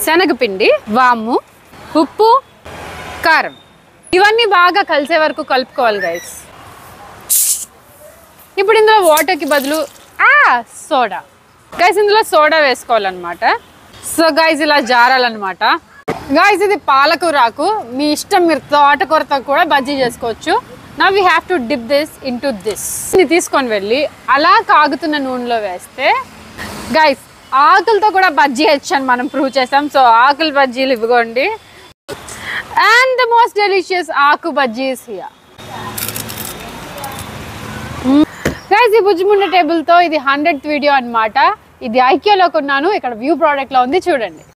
శనగపిండి వాము ఉప్పు కారం ఇవన్నీ బాగా కలిసే వరకు కలుపుకోవాలి గైస్ ఇప్పుడు ఇందులో వాటర్కి బదులు ఆ సోడా గైస్ ఇందులో సోడా వేసుకోవాలన్నమాట సో గైస్ ఇలా జారాలన్నమాట గైస్ ఇది పాలకూరాకు మీ ఇష్టం మీరు తోటకూరతో కూడా బజ్జీ చేసుకోవచ్చు నా we have to dip this in to this ఇది తీసుకొని వెళ్ళి అలా కాగుతున్న నూనెలో వేస్తే గైస్ ఆకులతో కూడా బజ్జీ వేయచ్చు అని మనం ప్రూవ్ చేసాం సో ఆకులు బజ్జీలు ఇవ్వకోండి and the most delicious aaku bajjis here guys ఈ బుజ్జిముండ టేబుల్ తో ఇది హండ్రెడ్ వీడియో అన్నమాట ఇది ఐక్యూలో కొన్నాను ఇక్కడ వ్యూ ప్రోడక్ట్ లో ఉంది చూడండి